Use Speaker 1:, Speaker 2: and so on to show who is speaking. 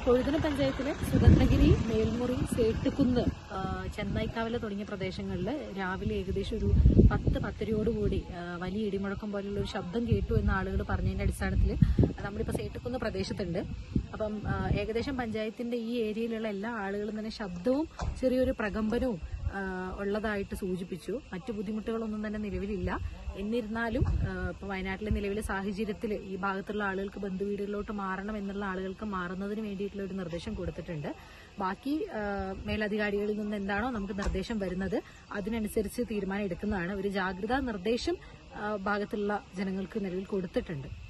Speaker 1: കൊഴുതന പഞ്ചായത്തിലെ സുഗന്ധഗിരി മേൽമുറി സേട്ടുകുന്ന് ആ, ചെന്നൈക്കാവില തുടങ്ങിയ പ്രദേശങ്ങളിൽ രാവിലെ ഏകദേശം ഒരു പത്ത് പത്തരയോടുകൂടി ആ, വലിയ ഇടിമുഴക്കം പോലുള്ള ഒരു ശബ്ദം കേട്ടു എന്ന് ആളുകൾ പറഞ്ഞതിന്റെ അടിസ്ഥാനത്തിൽ നമ്മളിപ്പോൾ സേട്ടുകുന്ന് പ്രദേശത്തുണ്ട് അപ്പം ആ, ഏകദേശം പഞ്ചായത്തിന്റെ ഈ ഏരിയയിലുള്ള എല്ലാ ആളുകളും തന്നെ ശബ്ദവും ചെറിയൊരു പ്രകമ്പനവും ആ, ഉള്ളതായിട്ട് സൂചിപ്പിച്ചു മറ്റു ബുദ്ധിമുട്ടുകളൊന്നും തന്നെ നിലവിലില്ല എന്നിരുന്നാലും ആ, ഇപ്പൊ വയനാട്ടിലെ നിലവിലെ സാഹചര്യത്തിൽ ഈ ഭാഗത്തുള്ള ആളുകൾക്ക് ബന്ധുവീടുകളിലോട്ട് മാറണം എന്നുള്ള ആളുകൾക്ക് മാറുന്നതിന് വേണ്ടിയിട്ടുള്ള ഒരു നിർദ്ദേശം കൊടുത്തിട്ടുണ്ട് ബാക്കി ആ, മേലധികാരികളിൽ നിന്ന് എന്താണോ നമുക്ക് നിർദ്ദേശം വരുന്നത് അതിനനുസരിച്ച് തീരുമാനം എടുക്കുന്നതാണ് ഒരു ജാഗ്രതാ നിർദ്ദേശം ആ, ഭാഗത്തുള്ള ജനങ്ങൾക്ക് നിലവിൽ കൊടുത്തിട്ടുണ്ട്